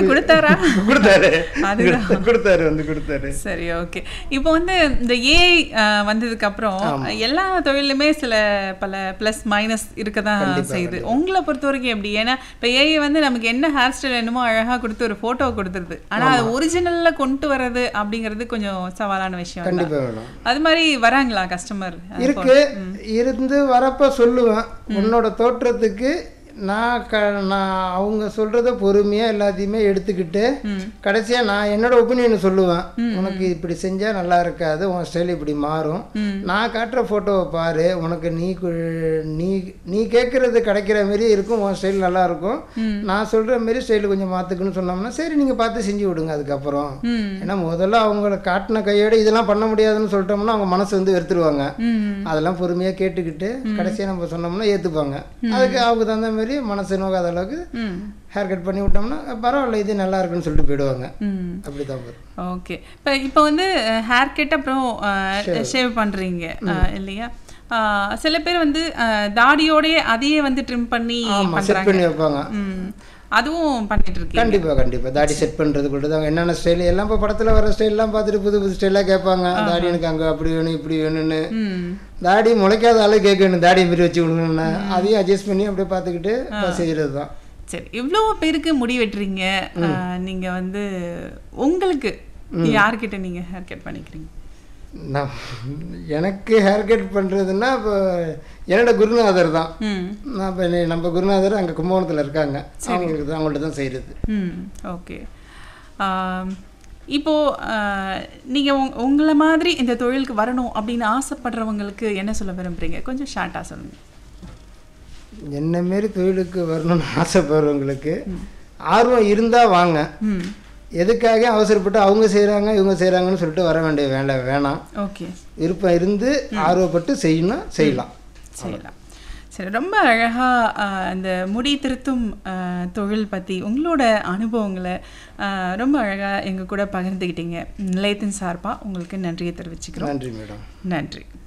வந்து கொடுத்தாரா கொடுத்தாரு அதுதான். கொடுத்தாரு வந்து கொடுத்தாரு சரி ஓகே இப்போ வந்து இந்த ஏஐ வந்ததுக்கு அப்புறம் எல்லா தொழிலுமே சில பல ப்ளஸ் மைனஸ் இருக்க தான் செய்யுது உங்களை பொறுத்த வரைக்கும் எப்படி ஏன்னா இப்போ ஏஐ வந்து நமக்கு என்ன ஹேர் ஸ்டைல் என்னமோ அழகா கொடுத்து ஒரு போட்டோ கொடுத்துருது ஆனா அது ஒரிஜினல்ல கொண்டு வர்றது அப்படிங்கிறது கொஞ்சம் சவாலான விஷயம் தான். கண்டிப்பா வேணும் அது மாதிரி வராங்களா கஸ்டமர் இருக்கு இருந்து வரப்ப சொல்லுவேன் உன்னோட தோற்றத்துக்கு நான் க நான் அவங்க சொல்றத பொறுமையா எல்லாத்தையுமே எடுத்துக்கிட்டு கடைசியா நான் என்னோட ஒப்பீனியன் சொல்லுவேன் உனக்கு இப்படி செஞ்சா நல்லா இருக்காது உன் ஸ்டைல் இப்படி மாறும் நான் காட்டுற போட்டோவை பாரு உனக்கு நீ கு- நீ நீ கேட்கறது கிடைக்கிற மாதிரி இருக்கும் உன் ஸ்டைல் நல்லா இருக்கும் நான் சொல்ற மாதிரி ஸ்டைல் கொஞ்சம் மாத்துக்குன்னு சொன்னோம்னா சரி நீங்க பார்த்து செஞ்சு விடுங்க அதுக்கப்புறம் ம் ஏன்னா முதல்ல அவங்கள காட்டின கையோட இதெல்லாம் பண்ண முடியாதுன்னு சொல்லிட்டோம்னா அவங்க மனசு வந்து வெறுத்துருவாங்க ம் அதெல்லாம் பொறுமையாக கேட்டுக்கிட்டு கடைசியாக நம்ம சொன்னோம்னா ஏற்றுப்பாங்க அதுக்கு அவங்க தகுந்த மாதிரி மனசு நோக்காத அளவுக்கு ம் ஹேர் கட் பண்ணி விட்டோம்னா பரவாயில்ல இது நல்லா இருக்குன்னு சொல்லிட்டு போயிடுவாங்க ம் அப்படி தான் வரும் ஓகே இப்போ இப்போ வந்து ஹேர் கட் அப்புறம் ஷேவ் பண்ணுறீங்க இல்லையா அஹ், சில பேர் வந்து அஹ், தாடியோடயே அதையே வந்து ட்ரிம் பண்ணி ஆமாம் செட் பண்ணுறாங்க பண்ணி வைப்பாங்க ம் அதுவும் பண்ணிட்டு இருக்கீங்க கண்டிப்பாக கண்டிப்பாக தாடி செட் பண்ணுறது கூட தான் என்னென்ன ஸ்டைல் எல்லாம் இப்போ படத்தில் வர ஸ்டைல்லாம் பார்த்துட்டு புது புது ஸ்டைலாக கேட்பாங்க தாடி எனக்கு அங்கே அப்படி வேணும் இப்படி வேணும்னு ம் தாடி முளைக்காத ஆளு கேட்கணும் தாடி மாரி வச்சு விடணும்னா அதையும் அட்ஜஸ்ட் பண்ணி அப்படியே பார்த்துக்கிட்டு செய்கிறது தான் சரி இவ்வளோ பேருக்கு முடி வெட்டுறீங்க அஹ், நீங்க வந்து உங்களுக்கு யார்கிட்ட நீங்க ஹேர் கட் பண்ணிக்கிறீங்க நான் எனக்கு ஹேர் கட் பண்ணுறதுன்னா இப்போ என்னோட குருநாதர் தான் ம் நான் இப்போ நம்ம குருநாதர் அங்கே கும்பகோணத்தில் இருக்காங்க அவங்களுக்கு தான் அவங்கள்ட்ட தான் செய்கிறது ம் ஓகே ஆம், இப்போ ஆஹ், நீங்க உங் உங்களை மாதிரி இந்த தொழிலுக்கு வரணும் அப்படின்னு ஆசைப்படுறவங்களுக்கு என்ன சொல்ல விரும்புறீங்க கொஞ்சம் ஷார்ட்டாக சொல்லுங்க என்ன மாரி தொழிலுக்கு வரணும்னு ஆசைப்படுறவங்களுக்கு ஆர்வம் இருந்தால் வாங்க ம் எதுக்காக அவசரப்பட்டு அவங்க செய்கிறாங்க இவங்க செய்கிறாங்கன்னு சொல்லிட்டு வர வேண்டிய வேலை வேணாம் ஓகே விருப்பம் இருந்து ஆர்வப்பட்டு செய்யணும் செய்யலாம் செய்யலாம் சரி ரொம்ப அழகாக அந்த முடி திருத்தும் ஆஹ், தொழில் பற்றி உங்களோட அனுபவங்களை ஆஹ், ரொம்ப அழகாக எங்கள் கூட பகிர்ந்துக்கிட்டீங்க நிலையத்தின் சார்பாக உங்களுக்கு நன்றியை தெரிவிச்சுக்கிறோம் நன்றி மேடம் நன்றி